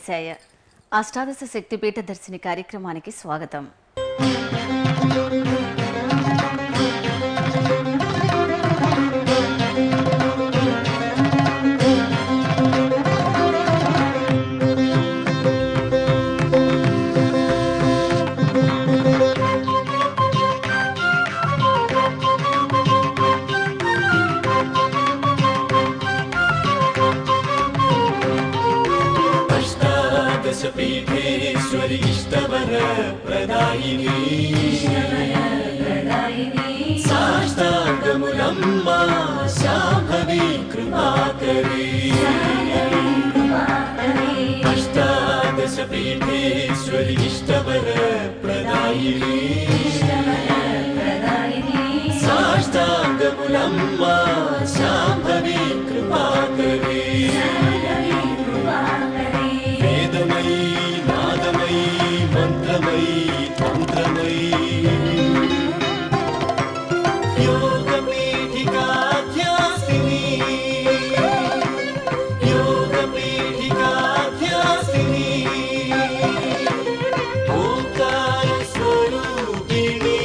వెలిశాయ అష్టాదశ శక్తిపీఠ దర్శిని కార్యక్రమానికి స్వాగతం अष्टादशपीठेश्वरि इष्टवर प्रदायिनी साष्टाङ्गमुलम्मा शाम्भवी कृपाकरी अष्टादशपीठेश्वरि इष्टवर प्रदायिनी साष्टाङ्गमुलम्मा शाम्भवी कृपाकरी వేదమయీ నాదమయీ మంత్రమయీ తంత్రమయీ యోగపీఠికాధ్యాసిని యోగపీఠికాధ్యాసిని ఓంకార స్వరూపిణి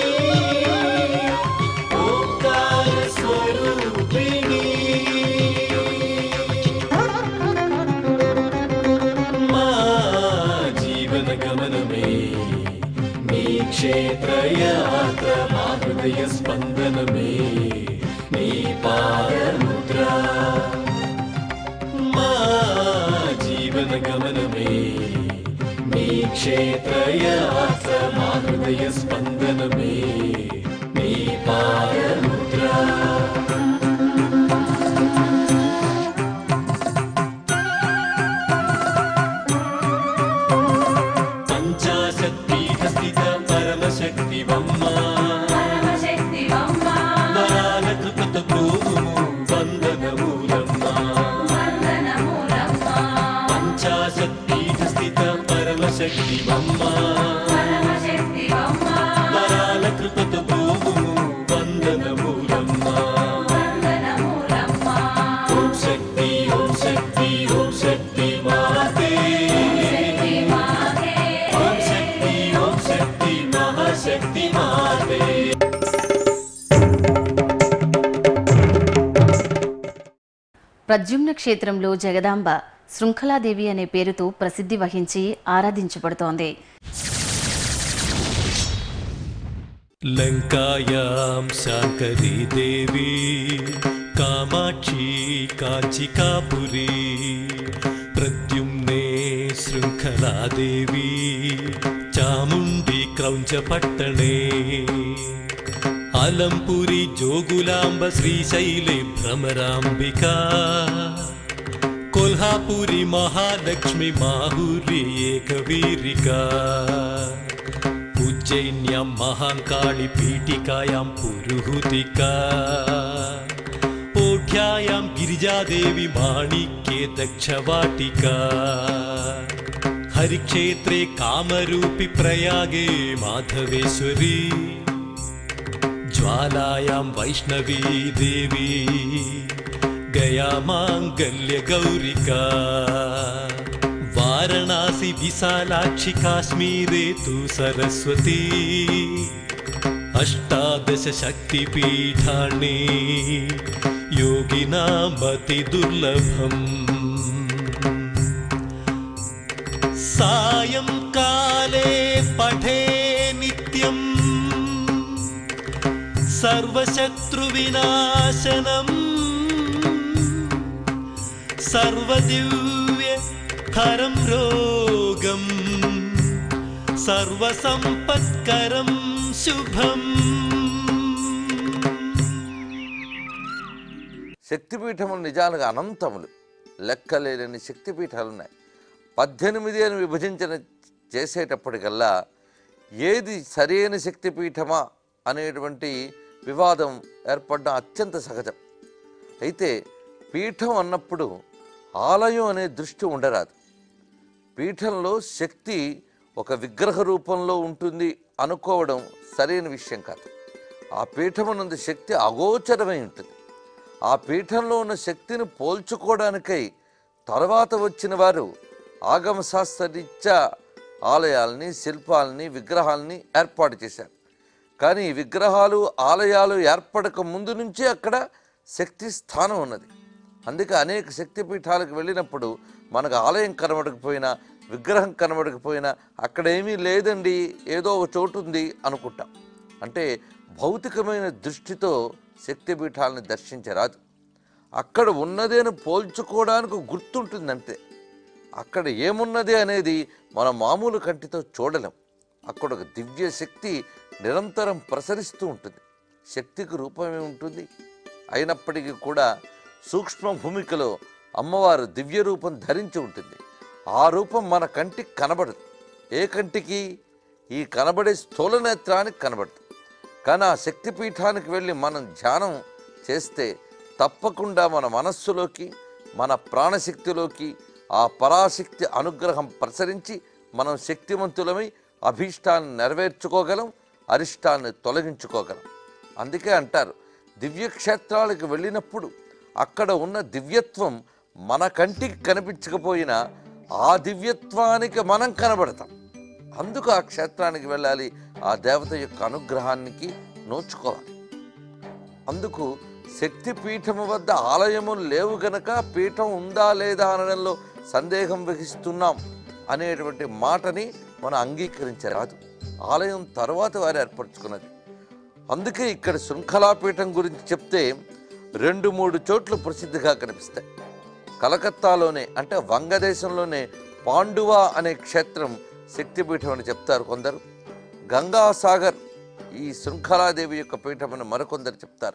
ఓంకార స్వరూపిణి మా జీవన గమనమే మీ క్షేత్రయాత్ర మా హృదయ స్పందనమే నీ పాదముద్ర మా జీవన గమనమే మీ క్షేత్రయాత్ర మా హృదయ స్పందనమే నీ పాదముద్ర పంచాశత్పీఠస్థిత పరమశక్తివమ్మ వరాల కృపత ప్రోగుము వందనమూలమ్మ పంచాశత్పీఠస్థిత పరమశక్తివమ్మ వరాల కృపత ప్రోగుము వందనమూలమ్మ ఓం శక్తి ఓం శక్తి ఓం శక్తి మాతే ఓం శక్తి ఓం శక్తి మహాశక్తి మాతే ప్రద్యుమ్న క్షేత్రంలో జగదాంబ శృంఖలాదేవి అనే పేరుతో ప్రసిద్ధి వహించి ఆరాధించబడుతోంది लङ्कायां शाकरी देवी कामाक्षी काञ्चिकापुरी प्रद्युम्ने शृङ्खला देवी चामुण्डी क्रौञ्चपट्टणे अलम्पुरि जोगुलाम्ब श्रीशैले भ्रमराम्बिका कोल्हापुरी महालक्ष्मी माहुरी एकवीरिका उज्जैन्यां महाङ्काळि पीठिकायां पुरुहुतिका ओढ्यायां गिरिजादेवी माणिक्ये दक्षवाटिका हरिक्षेत्रे कामरूपि प्रयागे माधवेश्वरी ज्वालायां वैष्णवी देवी गया माङ्गल्यगौरिका वाराणसी विशालाक्षि काश्मीरे तु सरस्वती अष्टादश शक्तिपीठानि योगिनामतिदुर्लभम् सायङ्काले पठे नित्यम् सर्वशत्रुविनाशनम् सर्वदिव्य हरं रोगम् सर्वसम्पत्करं शुभम् శక్తిపీఠములు నిజాలుగా అనంతములు లెక్కలేని శక్తిపీఠాలు ఉన్నాయి పద్దెనిమిది అని విభజించిన చేసేటప్పటికల్లా ఏది సరైన శక్తిపీఠమా అనేటువంటి వివాదం ఏర్పడడం అత్యంత సహజం అయితే పీఠం అన్నప్పుడు ఆలయం అనే దృష్టి ఉండరాదు పీఠంలో శక్తి ఒక విగ్రహ రూపంలో ఉంటుంది అనుకోవడం సరైన విషయం కాదు ఆ పీఠమునందు శక్తి అగోచరమై ఉంటుంది ఆ పీఠంలో ఉన్న శక్తిని పోల్చుకోవడానికై తర్వాత వచ్చిన వారు ఆగమశాస్త్రరీత్యా ఆలయాల్ని శిల్పాలని విగ్రహాలని ఏర్పాటు చేశారు కానీ ఈ విగ్రహాలు ఆలయాలు ఏర్పడక ముందు నుంచే అక్కడ శక్తి స్థానం ఉన్నది అందుకే అనేక శక్తిపీఠాలకు వెళ్ళినప్పుడు మనకు ఆలయం కనబడకపోయినా విగ్రహం కనబడకపోయినా అక్కడ ఏమీ లేదండి ఏదో ఒక చోటు ఉంది అనుకుంటాం అంటే భౌతికమైన దృష్టితో శక్తిపీఠాలను దర్శించరాదు అక్కడ ఉన్నదేని పోల్చుకోవడానికి గుర్తుంటుంది అంతే అక్కడ ఏమున్నది అనేది మన మామూలు కంటితో చూడలేం అక్కడ ఒక దివ్య శక్తి నిరంతరం ప్రసరిస్తూ ఉంటుంది శక్తికి రూపమే ఉంటుంది అయినప్పటికీ కూడా సూక్ష్మ భూమికలో అమ్మవారు దివ్య రూపం ధరించి ఉంటుంది ఆ రూపం మన కంటికి కనబడదు ఏ కంటికి ఈ కనబడే స్థూల నేత్రానికి కనబడదు కానీ ఆ శక్తిపీఠానికి వెళ్ళి మనం ధ్యానం చేస్తే తప్పకుండా మన మనస్సులోకి మన ప్రాణశక్తిలోకి ఆ పరాశక్తి అనుగ్రహం ప్రసరించి మనం శక్తివంతులమై అభీష్టాన్ని నెరవేర్చుకోగలం అరిష్టాన్ని తొలగించుకోగలం అందుకే అంటారు దివ్యక్షేత్రాలకు వెళ్ళినప్పుడు అక్కడ ఉన్న దివ్యత్వం మన కంటికి కనిపించకపోయినా ఆ దివ్యత్వానికి మనం కనబడతాం అందుకు ఆ క్షేత్రానికి వెళ్ళాలి ఆ దేవత యొక్క అనుగ్రహానికి నోచుకోవాలి అందుకు శక్తి పీఠము వద్ద ఆలయము లేవు గనక పీఠం ఉందా లేదా అనడంలో సందేహం వహిస్తున్నాం అనేటువంటి మాటని మనం అంగీకరించరాదు ఆలయం తర్వాత వారు ఏర్పరచుకున్నది అందుకే ఇక్కడ శృంఖలాపీఠం గురించి చెప్తే రెండు మూడు చోట్ల ప్రసిద్ధిగా కనిపిస్తాయి కలకత్తాలోనే అంటే వంగదేశంలోనే పాండువా అనే క్షేత్రం శక్తిపీఠం అని చెప్తారు కొందరు గంగాసాగర్ ఈ శృంఖలాదేవి యొక్క పీఠమని మరికొందరు చెప్తారు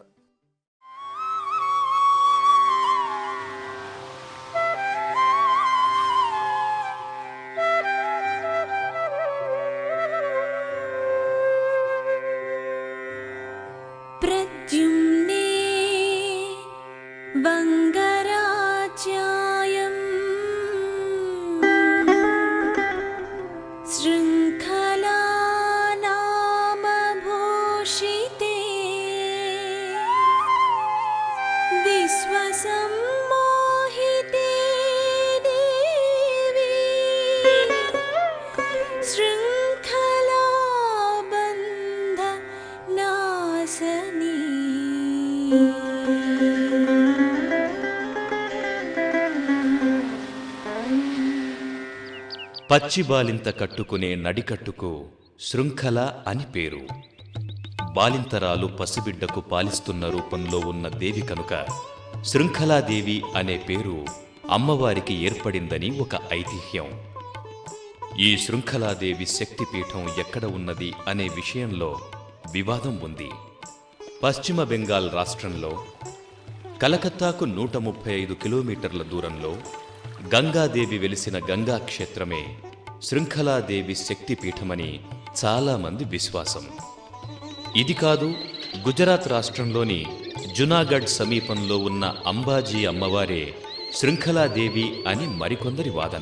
प्रद्युम्ने वङ्गराज्यायम् शृङ्खला नाम भूषिते विश्वसम्मोहिते देवी शृङ्खला बन्ध नासनी పచ్చి బాలింత కట్టుకునే నడికట్టుకు శృంఖల అని పేరు బాలింతరాలు పసిబిడ్డకు పాలిస్తున్న రూపంలో ఉన్న దేవి కనుక శృంఖలాదేవి అనే పేరు అమ్మవారికి ఏర్పడిందని ఒక ఐతిహ్యం ఈ శృంఖలాదేవి శక్తిపీఠం ఎక్కడ ఉన్నది అనే విషయంలో వివాదం ఉంది పశ్చిమ బెంగాల్ రాష్ట్రంలో కలకత్తాకు నూట ముప్పై ఐదు కిలోమీటర్ల దూరంలో గంగాదేవి వెలిసిన గంగా క్షేత్రమే శృంఖలాదేవి శక్తిపీఠమని చాలామంది విశ్వాసం ఇది కాదు గుజరాత్ రాష్ట్రంలోని జునాగఢ్ సమీపంలో ఉన్న అంబాజీ అమ్మవారే శృంఖలాదేవి అని మరికొందరి వాదన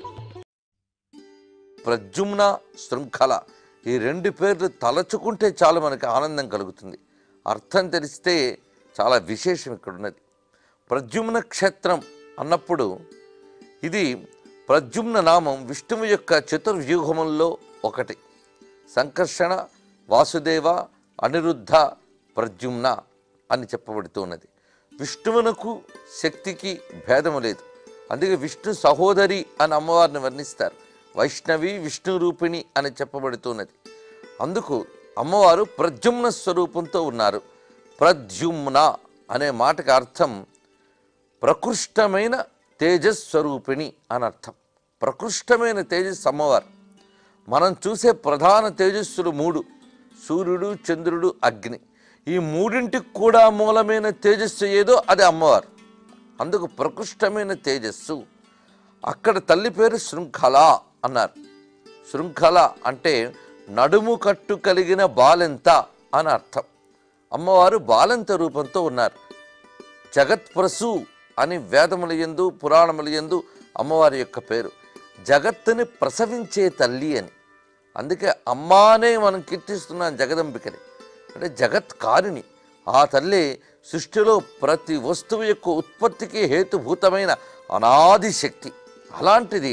ప్రద్యుమ్న శృంఖల ఈ రెండు పేర్లు తలచుకుంటే చాలు మనకి ఆనందం కలుగుతుంది అర్థం తెలిస్తే చాలా విశేషం ఇక్కడ ఉన్నది ప్రద్యుమ్న క్షేత్రం అన్నప్పుడు ఇది ప్రద్యుమ్న నామం విష్ణువు యొక్క చతుర్వ్యూహముల్లో ఒకటి సంకర్షణ వాసుదేవ అనిరుద్ధ ప్రద్యుమ్న అని చెప్పబడుతున్నది విష్ణువునకు శక్తికి భేదము లేదు అందుకే విష్ణు సహోదరి అని అమ్మవారిని వర్ణిస్తారు వైష్ణవి విష్ణు రూపిణి అని చెప్పబడుతున్నది అందుకు అమ్మవారు ప్రద్యుమ్న స్వరూపంతో ఉన్నారు ప్రద్యుమ్న అనే మాటకి అర్థం ప్రకృష్టమైన తేజస్వరూపిణి అని అర్థం ప్రకృష్టమైన తేజస్సు అమ్మవారు మనం చూసే ప్రధాన తేజస్సులు మూడు సూర్యుడు చంద్రుడు అగ్ని ఈ మూడింటికి కూడా మూలమైన తేజస్సు ఏదో అది అమ్మవారు అందుకు ప్రకృష్టమైన తేజస్సు అక్కడ తల్లి పేరు శృంఖల అన్నారు శృంఖల అంటే నడుము కట్టు కలిగిన బాలెంత అని అర్థం అమ్మవారు బాలెంత రూపంతో ఉన్నారు జగత్ప్రసు అని వేదముల యందు పురాణముల యందు అమ్మవారి యొక్క పేరు జగత్తుని ప్రసవించే తల్లి అని అందుకే అమ్మానే మనం కీర్తిస్తున్నాం జగదంబికని అంటే జగత్ కారిణి ఆ తల్లి సృష్టిలో ప్రతి వస్తువు యొక్క ఉత్పత్తికి హేతుభూతమైన అనాది శక్తి అలాంటిది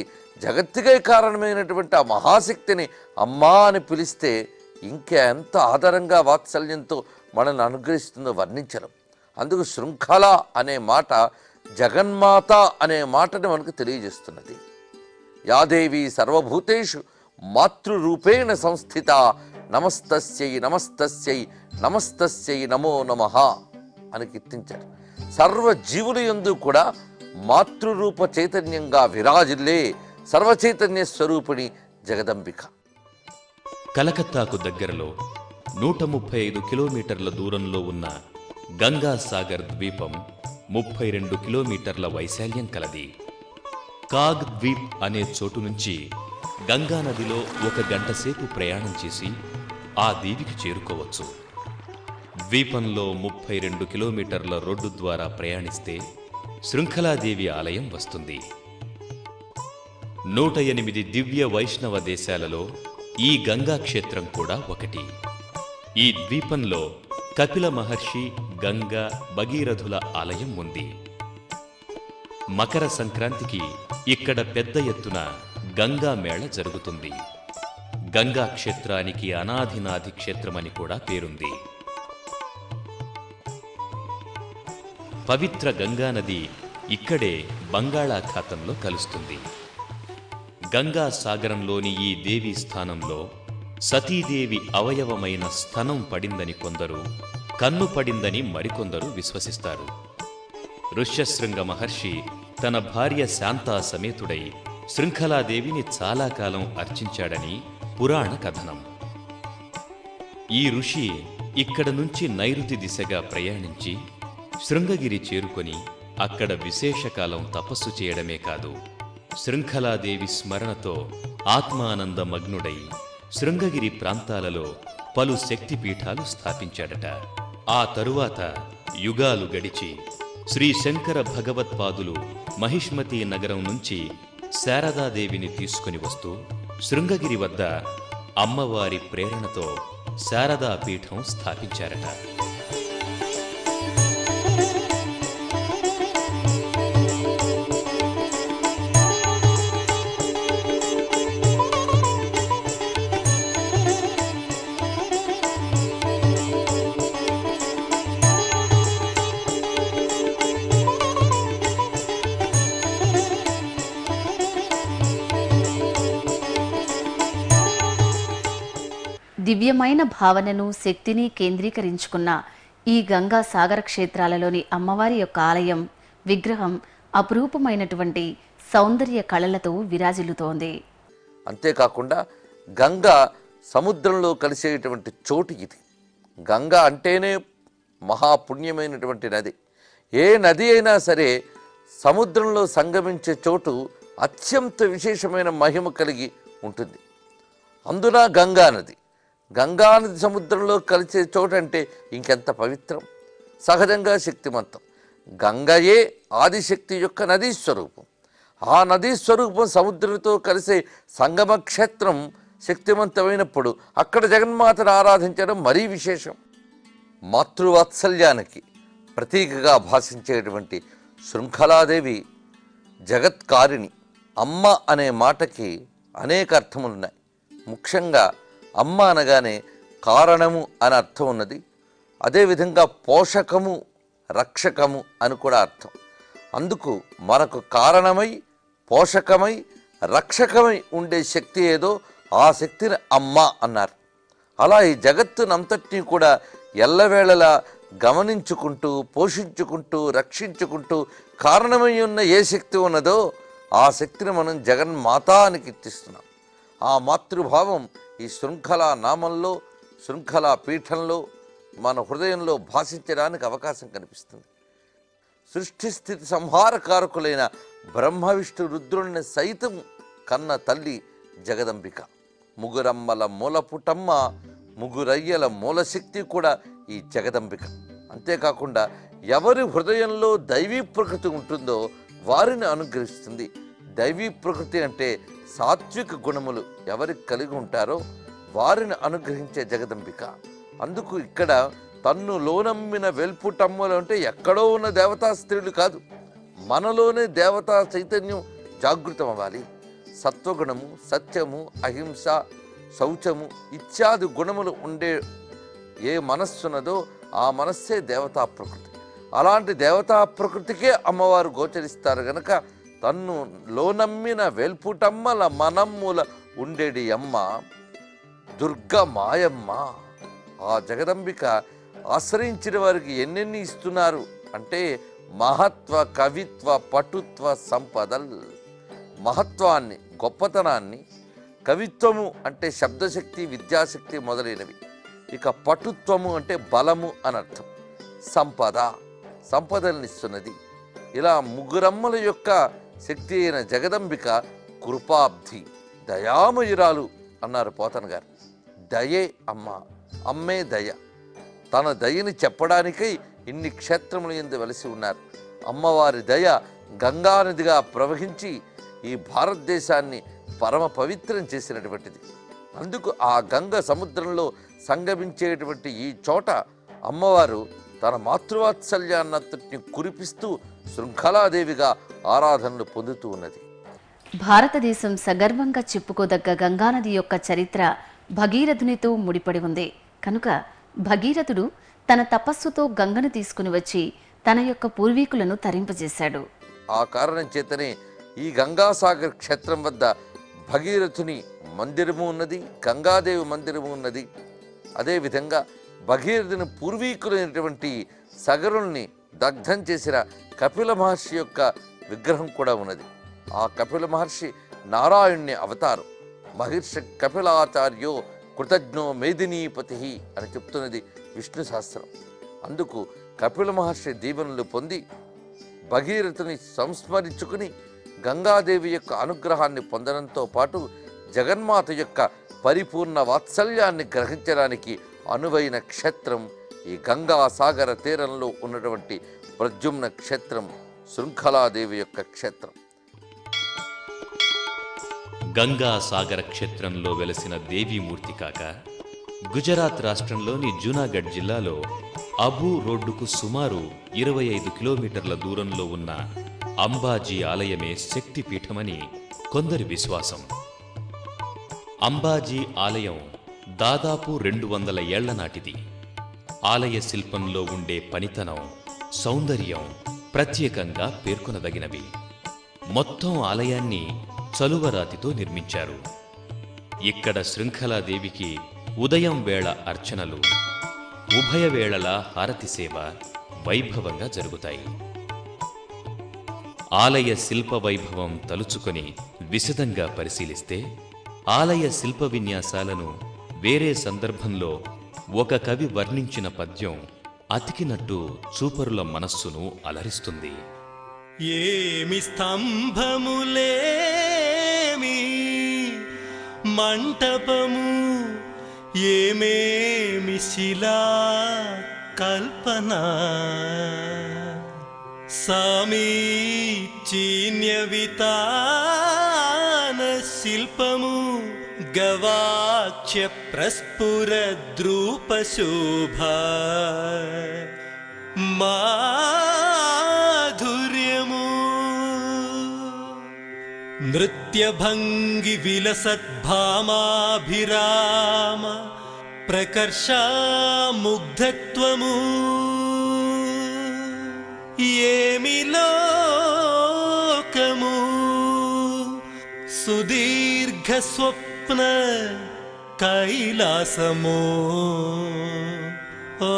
జగత్తుకే కారణమైనటువంటి ఆ మహాశక్తిని అమ్మా అని పిలిస్తే ఇంకా ఎంత ఆదరంగా వాత్సల్యంతో మనల్ని అనుగ్రహిస్తుందో వర్ణించడం అందుకు శృంఖల అనే మాట జగన్మాత అనే మాటని మనకు తెలియజేస్తున్నది యాదేవి సర్వభూతేషు మాతృరూపేణ సంస్థిత నమస్తస్యై నమస్తస్యై నమస్తస్యై నమో నమః అని కీర్తించారు సర్వ జీవుల యందు కూడా మాతృరూప చైతన్యంగా విరాజిల్లే సర్వచైతన్య స్వరూపిణి జగదంబిక కలకత్తాకు దగ్గరలో నూట ముప్పై ఐదు కిలోమీటర్ల దూరంలో ఉన్న గంగా సాగర్ ద్వీపం ముప్పై రెండు కిలోమీటర్ల వైశాల్యం కలది కాగ్ ద్వీప్ అనే చోటు నుంచి గంగా నదిలో ఒక గంట సేపు ప్రయాణం చేసి ఆ దీవికి చేరుకోవచ్చు ద్వీపంలో ముప్పై రెండు కిలోమీటర్ల రోడ్డు ద్వారా ప్రయాణిస్తే శృంఖలాదేవి ఆలయం వస్తుంది నూట ఎనిమిది దివ్య వైష్ణవ దేశాలలో ఈ గంగా క్షేత్రం కూడా ఒకటి ఈ ద్వీపంలో కపిల మహర్షి గంగా భగీరథుల ఆలయం ఉంది మకర సంక్రాంతికి ఇక్కడ పెద్ద ఎత్తున గంగా మేళ జరుగుతుంది గంగా క్షేత్రానికి అనాధినాది క్షేత్రమని కూడా పేరుంది పవిత్ర గంగా నది ఇక్కడే బంగాళాఖాతంలో కలుస్తుంది గంగా సాగరంలోని ఈ దేవి స్థానంలో సతీదేవి అవయవమైన స్థనం పడిందని కొందరు కన్ను పడిందని మరికొందరు విశ్వసిస్తారు ఋష్యశృంగ మహర్షి తన భార్య శాంతా సమేతుడై శృంఖలాదేవిని చాలా కాలం అర్చించాడని పురాణ కథనం ఈ ఋషి ఇక్కడ నుంచి నైరుతి దిశగా ప్రయాణించి శృంగగిరి చేరుకొని అక్కడ విశేషకాలం తపస్సు చేయడమే కాదు శృంఖలాదేవి స్మరణతో ఆత్మానంద మగ్నుడై శృంగగిరి ప్రాంతాలలో పలు శక్తిపీఠాలు స్థాపించాడట ఆ తరువాత యుగాలు గడిచి శ్రీ శంకర భగవత్పాదులు మహిష్మతి నగరం నుంచి శారదాదేవిని తీసుకుని వస్తూ శృంగగిరి వద్ద అమ్మవారి ప్రేరణతో శారదా పీఠం స్థాపించారట దివ్యమైన భావనను శక్తిని కేంద్రీకరించుకున్న ఈ గంగా సాగర క్షేత్రాలలోని అమ్మవారి యొక్క ఆలయం విగ్రహం అపురూపమైనటువంటి సౌందర్య కళలతో విరాజిల్లుతోంది అంతేకాకుండా గంగ సముద్రంలో కలిసేటువంటి చోటు ఇది గంగ అంటేనే మహాపుణ్యమైనటువంటి నది ఏ నది అయినా సరే సముద్రంలో సంగమించే చోటు అత్యంత విశేషమైన మహిమ కలిగి ఉంటుంది అందున గంగా నది గంగా నది సముద్రంలో కలిసే చోటు అంటే ఇంకెంత పవిత్రం సహజంగా శక్తిమంతం గంగయే ఆదిశక్తి యొక్క నదీ స్వరూపం ఆ నదీ స్వరూపం సముద్రంతో కలిసే సంగమ క్షేత్రం శక్తివంతమైనప్పుడు అక్కడ జగన్మాతను ఆరాధించడం మరీ విశేషం మాతృవాత్సల్యానికి ప్రతీకగా భాషించేటువంటి శృంఖలాదేవి జగత్కారిణి అమ్మ అనే మాటకి అనేక అర్థములున్నాయి ముఖ్యంగా అమ్మ అనగానే కారణము అని అర్థం ఉన్నది అదేవిధంగా పోషకము రక్షకము అని కూడా అర్థం అందుకు మనకు కారణమై పోషకమై రక్షకమై ఉండే శక్తి ఏదో ఆ శక్తిని అమ్మ అన్నారు అలా ఈ జగత్తునంతటినీ కూడా ఎల్లవేళలా గమనించుకుంటూ పోషించుకుంటూ రక్షించుకుంటూ కారణమై ఉన్న ఏ శక్తి ఉన్నదో ఆ శక్తిని మనం జగన్మాత అని కీర్తిస్తున్నాం ఆ మాతృభావం ఈ శృంఖల నామంలో శృంఖల పీఠంలో మన హృదయంలో భాషించడానికి అవకాశం కనిపిస్తుంది సృష్టి స్థితి సంహారకారకులైన బ్రహ్మ విష్ణు రుద్రుల్ని సైతం కన్న తల్లి జగదంబిక ముగురమ్మల మూలపుటమ్మ ముగురయ్యల మూలశక్తి కూడా ఈ జగదంబిక అంతేకాకుండా ఎవరి హృదయంలో దైవీ ప్రకృతి ఉంటుందో వారిని అనుగ్రహిస్తుంది దైవీ ప్రకృతి అంటే సాత్విక గుణములు ఎవరికి కలిగి ఉంటారో వారిని అనుగ్రహించే జగదంబిక అందుకు ఇక్కడ తన్ను లోనమ్మిన వెల్పుటమ్మలు అంటే ఎక్కడో ఉన్న దేవతా స్త్రీలు కాదు మనలోనే దేవతా చైతన్యం జాగృతం అవ్వాలి సత్వగుణము సత్యము అహింస శౌచము ఇత్యాది గుణములు ఉండే ఏ మనస్సున్నదో ఆ మనస్సే దేవతా ప్రకృతి అలాంటి దేవతా ప్రకృతికే అమ్మవారు గోచరిస్తారు గనక తన్ను లోనమ్మిన వెల్పుటమ్మల మనమ్ముల ఉండేడి అమ్మ దుర్గ మాయమ్మ ఆ జగదంబిక ఆశ్రయించిన వారికి ఎన్నెన్ని ఇస్తున్నారు అంటే మహత్వ కవిత్వ పటుత్వ సంపదల్ మహత్వాన్ని గొప్పతనాన్ని కవిత్వము అంటే శబ్దశక్తి విద్యాశక్తి మొదలైనవి ఇక పటుత్వము అంటే బలము అని అర్థం సంపద సంపదలనిస్తున్నది ఇలా ముగ్గురమ్మల యొక్క శక్తి అయిన జగదంబిక కృపాబ్ధి దయామయురాలు అన్నారు పోతన గారు దయే అమ్మ అమ్మే దయ తన దయని చెప్పడానికై ఇన్ని క్షేత్రములు ఎందు వెలసి ఉన్నారు అమ్మవారి దయ గంగానదిగా ప్రవహించి ఈ భారతదేశాన్ని పరమ పవిత్రం చేసినటువంటిది అందుకు ఆ గంగ సముద్రంలో సంగమించేటువంటి ఈ చోట అమ్మవారు తన మాతృవాత్సల్యాన్నంతటిని కురిపిస్తూ శృంఖలాదేవిగా ఆరాధనలు పొందుతూ ఉన్నది భారతదేశం సగర్వంగా చెప్పుకోదగ్గ గంగానది యొక్క చరిత్ర భగీరథునితో ముడిపడి ఉంది కనుక భగీరథుడు తన తపస్సుతో గంగను తీసుకుని వచ్చి తన యొక్క పూర్వీకులను తరింపజేశాడు ఆ కారణం చేతనే ఈ గంగాసాగర్ క్షేత్రం వద్ద భగీరథుని మందిరము ఉన్నది గంగాదేవి మందిరము ఉన్నది అదేవిధంగా భగీరథుని పూర్వీకులైనటువంటి సగరుల్ని దగ్ధం చేసిన కపిల మహర్షి యొక్క విగ్రహం కూడా ఉన్నది ఆ కపిల మహర్షి నారాయణ్ణి అవతారం మహర్షి కపిలాచార్యో కృతజ్ఞో మేదినీపతి అని చెప్తున్నది విష్ణు శాస్త్రం అందుకు కపిల మహర్షి దీవెనలు పొంది భగీరథుని సంస్మరించుకుని గంగాదేవి యొక్క అనుగ్రహాన్ని పొందడంతో పాటు జగన్మాత యొక్క పరిపూర్ణ వాత్సల్యాన్ని గ్రహించడానికి అనువైన క్షేత్రం ఈ గంగా సాగర తీరంలో ఉన్నటువంటి ప్రద్యుమ్న క్షేత్రం శృంఖలాదేవి యొక్క క్షేత్రం గంగా సాగర క్షేత్రంలో వెలసిన దేవీమూర్తి కాక గుజరాత్ రాష్ట్రంలోని జూనాగఢ్ జిల్లాలో అబూ రోడ్డుకు సుమారు ఇరవై ఐదు కిలోమీటర్ల దూరంలో ఉన్న అంబాజీ ఆలయమే శక్తిపీఠమని కొందరి విశ్వాసం అంబాజీ ఆలయం దాదాపు రెండు వందల ఏళ్ల నాటిది ఆలయ శిల్పంలో ఉండే పనితనం సౌందర్యం ప్రత్యేకంగా పేర్కొనదగినవి మొత్తం ఆలయాన్ని చలువరాతితో నిర్మించారు ఇక్కడ శృంఖలాదేవికి ఉదయం వేళ అర్చనలు ఉభయ వేళల హారతి సేవ వైభవంగా జరుగుతాయి ఆలయ శిల్ప వైభవం తలుచుకొని విశదంగా పరిశీలిస్తే ఆలయ శిల్ప విన్యాసాలను వేరే సందర్భంలో ఒక కవి వర్ణించిన పద్యం అతికినట్టు చూపరుల మనస్సును అలరిస్తుంది ఏమి స్తంభములేమి మంటపము ఏమేమి శిలా కల్పన సామీచీన్య వితాన శిల్పము గవాక్ష్య ప్రస్ఫుర ద్రూప శోభా మాధుర్యము నృత్యభంగి విలసద్భామాభిరామ ప్రకర్షాముగ్ధత్వము ఏమి లోకము సుదీర్ఘ స్వప్న కైలాసము ఓ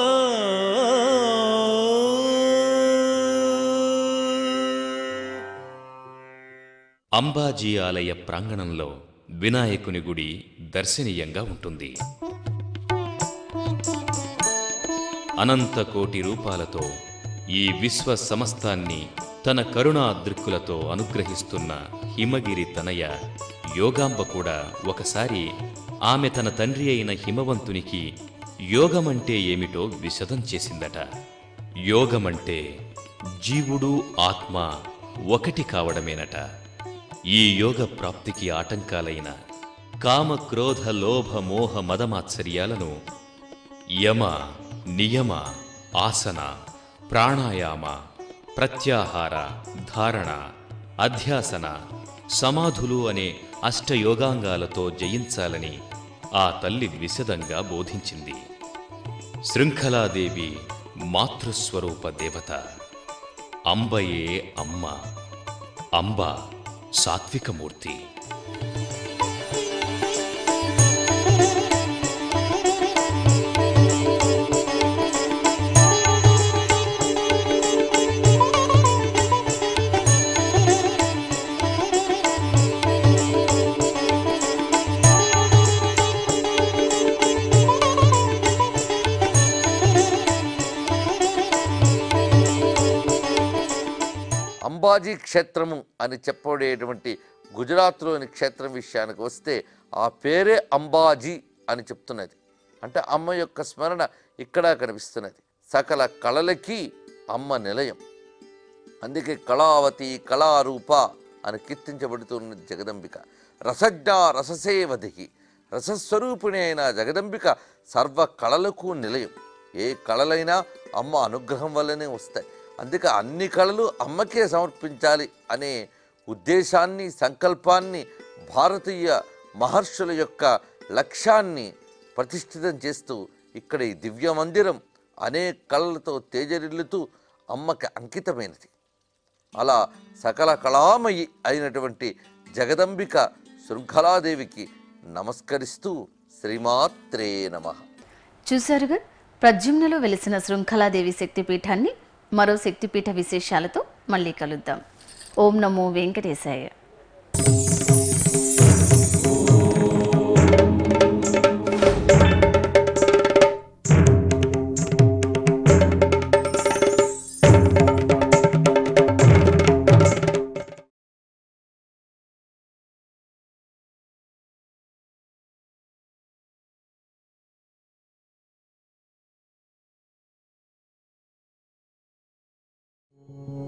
అంబాజీ ఆలయ ప్రాంగణంలో వినాయకుని గుడి దర్శనీయంగా ఉంటుంది అనంత కోటి రూపాలతో ఈ విశ్వ సమస్తాన్ని తన కరుణా దృక్కులతో అనుగ్రహిస్తున్న హిమగిరి తనయ యోగాంబ కూడా ఒకసారి ఆమె తన తండ్రి అయిన హిమవంతునికి యోగమంటే ఏమిటో విశదం చేసిందట యోగమంటే జీవుడు ఆత్మ ఒకటి కావడమేనట ఈ యోగ ప్రాప్తికి ఆటంకాలైన కామ క్రోధ లోభ మోహ మదమాత్సర్యాలను యమ నియమ ఆసన ప్రాణాయామ ప్రత్యాహార ధారణ అధ్యాసన సమాధులు అనే అష్టయోగాంగాలతో జయించాలని ఆ తల్లి విశదంగా బోధించింది శృంఖలాదేవి మాతృస్వరూప దేవత అంబయే అమ్మ అంబ సాత్వికమూర్తి అంబాజీ క్షేత్రము అని చెప్పబడేటువంటి గుజరాత్లోని క్షేత్రం విషయానికి వస్తే ఆ పేరే అంబాజీ అని చెప్తున్నది అంటే అమ్మ యొక్క స్మరణ ఇక్కడ కనిపిస్తున్నది సకల కళలకి అమ్మ నిలయం అందుకే కళావతి కళారూప అని కీర్తించబడుతున్నది జగదంబిక రసజ్ఞ రససేవధికి రసస్వరూపిణి అయిన జగదంబిక సర్వ కళలకు నిలయం ఏ కళలైనా అమ్మ అనుగ్రహం వల్లనే వస్తాయి అందుకే అన్ని కళలు అమ్మకే సమర్పించాలి అనే ఉద్దేశాన్ని సంకల్పాన్ని భారతీయ మహర్షుల యొక్క లక్ష్యాన్ని ప్రతిష్ఠితం చేస్తూ ఇక్కడ ఈ దివ్య మందిరం అనేక కళలతో తేజరిల్లుతూ అమ్మకి అంకితమైనది అలా సకల కళామయి అయినటువంటి జగదంబిక శృంఖలాదేవికి నమస్కరిస్తూ శ్రీమాత్రే నమః చూశారుగా ప్రద్యుమ్నలో వెలిసిన శృంఖలాదేవి శక్తిపీఠాన్ని మరో శక్తిపీఠ విశేషాలతో మళ్ళీ కలుద్దాం ఓం నమో వెంకటేశాయ ఓం